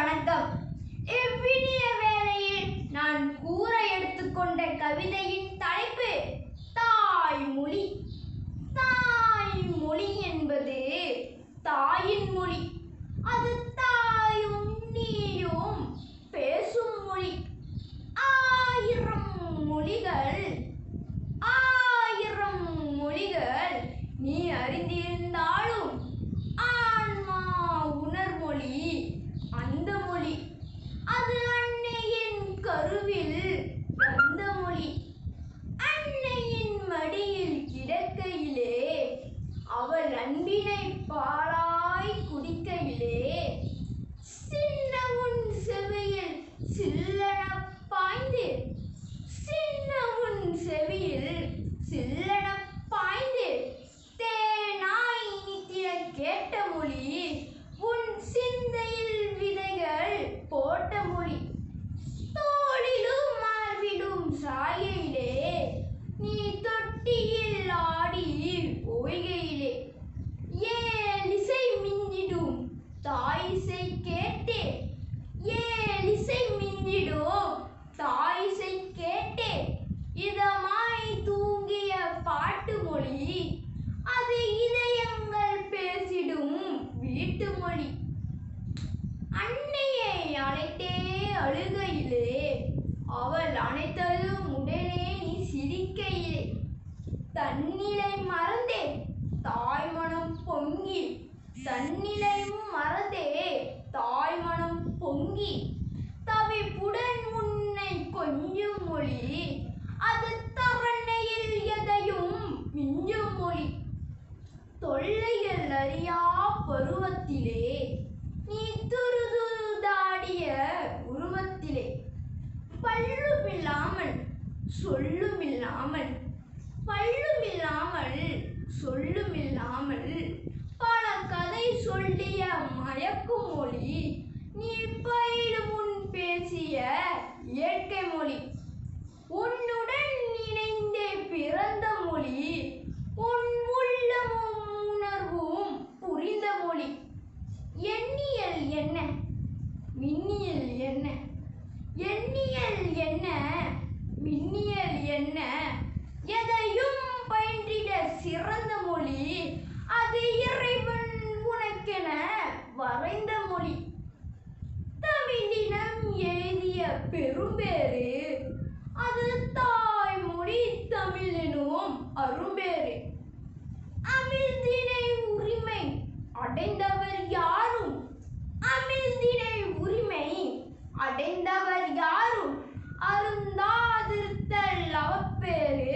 வணக்கம் இவ்வினிய வேளையில் நான் கூற எடுத்துக்கொண்ட கவிதையின் தலைப்பு தாய்மொழி தாய்மொழி என்பது தாயின் மொழி அது தாயும் நீயும் பேசும் மொழி ஆயிரம் மொழிகள் ஆயிரம் மொழிகள் நீ அறிந்திருந்தாலும் ஆன்மா உணர்மொழி அந்த மொழி அது அன்னையின் கருவில் வந்த மொழி அன்னையின் மடியில் கிடக்கையிலே அவள் அன்பினை பாலாய் குடிக்கையிலே சின்ன உன் செவியில் சில்லென பாய்ந்து சின்ன உன் செவியில் சில்லென பாய்ந்து தேனாய் இனித்திட கேட்ட மொழி உன் சிந்தையில் விதைகள் போட்ட மொழி தோளிலும் மார்பிலும் சாயையிலே நீ தொட்டியில் ஆடி ஓய்கையிலே ஏலிசை மிஞ்சிடும் தாயிசை கேட்டே ஏலிசை மிஞ்சிடும் தாயிசை கேட்டே இதமாய் தூங்கிய பாட்டு மொழி அது இதயங்கள் பேசிடும் வீட்டு மொழி அன்னையை அழைத்தே அழுகையிலே அவள் அனைத்ததும் உடனே நீ சிரிக்கையிலே தன்னிலை மறந்தே தாய்மனம் பொங்கி தன்னிலையும் மறந்தே தாய்மனம் பொங்கி தவிப்புடன் உன்னை கொஞ்சும் மொழி அது தரணையில் எதையும் மிஞ்சும் மொழி தொல்லைகள் அறியா பருவத்திலே நீ துருதுருதாடிய உருவத்திலே பல்லுமில்லாமல் சொல்லுமில்லாமல் பல்லுமில்லாமல் சொல்லுமில்லாமல் பல கதை சொல்லிய மயக்கும் மொழி நீ பயிலும் முன் பேசிய இயற்கை மொழி உன்னுடன் இணைந்தே பிறந்த மொழி உன் உள்ளமும் உணர்வும் புரிந்த மொழி எண்ணியல் என்ன மின்னியல் என்ன எண்ணியல் என்ன மின்னியல் என்ன எதையும் பயின்றிட சிறந்த மொழி அது இறைவன் உனக்கென வரைந்த மொழி தமிழினம் எழுதிய பெரும்பேறு அது தாய்மொழி தமிழ் எனும் அரும்பேறு அமிழ்தினை உரிமை அடைந்தவர் யாரும் அமிழ்தினை உரிமை அடைந்தவர் யாரும் அருந்தாதிருத்தல் அவப்பேறு